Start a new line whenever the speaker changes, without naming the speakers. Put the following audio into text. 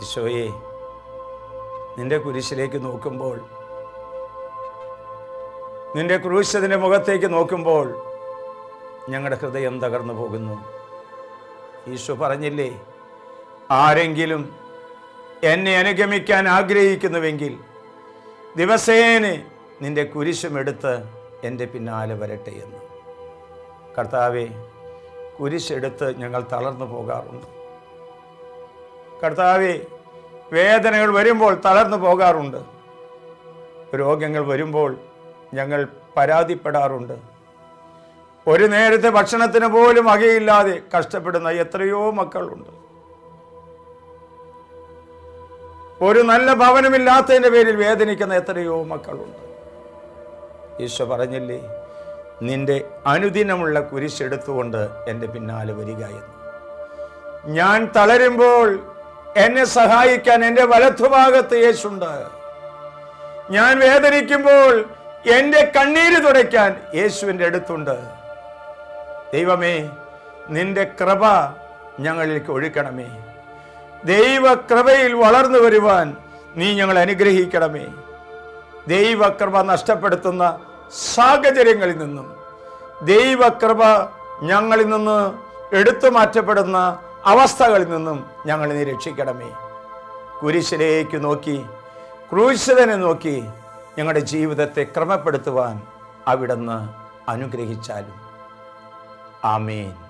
ഈശോയെ നിന്റെ കുരിശിലേക്ക് നോക്കുമ്പോൾ നിന്റെ ക്രൂശതിൻ്റെ മുഖത്തേക്ക് നോക്കുമ്പോൾ ഞങ്ങളുടെ ഹൃദയം തകർന്നു പോകുന്നു ഈശോ പറഞ്ഞില്ലേ ആരെങ്കിലും എന്നെ അനുഗമിക്കാൻ ആഗ്രഹിക്കുന്നുവെങ്കിൽ ദിവസേനെ നിന്റെ കുരിശും എടുത്ത് എൻ്റെ പിന്നാലെ വരട്ടെ എന്ന് കർത്താവെ കുരിശെടുത്ത് ഞങ്ങൾ തളർന്നു പോകാറുണ്ട് കർത്താവെ വേദനകൾ വരുമ്പോൾ തളർന്നു പോകാറുണ്ട് രോഗങ്ങൾ വരുമ്പോൾ ഞങ്ങൾ പരാതിപ്പെടാറുണ്ട് ഒരു നേരത്തെ ഭക്ഷണത്തിന് പോലും വകയില്ലാതെ കഷ്ടപ്പെടുന്ന എത്രയോ മക്കളുണ്ട് ഒരു നല്ല ഭവനമില്ലാത്തതിൻ്റെ പേരിൽ വേദനിക്കുന്ന എത്രയോ മക്കളുണ്ട് ഈശോ പറഞ്ഞില്ലേ നിന്റെ അനുദിനമുള്ള കുരിശെടുത്തുകൊണ്ട് എൻ്റെ പിന്നാലെ വരിക എന്ന് ഞാൻ തളരുമ്പോൾ എന്നെ സഹായിക്കാൻ എൻ്റെ വലത്തുഭാഗത്ത് യേശുണ്ട് ഞാൻ വേദനിക്കുമ്പോൾ എൻ്റെ കണ്ണീര് തുടയ്ക്കാൻ യേശുവിൻ്റെ അടുത്തുണ്ട് ദൈവമേ നിന്റെ കൃപ ഞങ്ങളിലേക്ക് ഒഴുക്കണമേ ദൈവകൃപയിൽ വളർന്നു വരുവാൻ നീ ഞങ്ങൾ അനുഗ്രഹിക്കണമേ ദൈവകൃപ നഷ്ടപ്പെടുത്തുന്ന സാഹചര്യങ്ങളിൽ നിന്നും ദൈവകൃപ ഞങ്ങളിൽ നിന്ന് എടുത്തു മാറ്റപ്പെടുന്ന അവസ്ഥകളിൽ നിന്നും ഞങ്ങളെ നീ രക്ഷിക്കണമേ കുരിശിലേക്ക് നോക്കി ക്രൂശിതനെ നോക്കി ഞങ്ങളുടെ ജീവിതത്തെ ക്രമപ്പെടുത്തുവാൻ അവിടുന്ന് അനുഗ്രഹിച്ചാലും ആമേൻ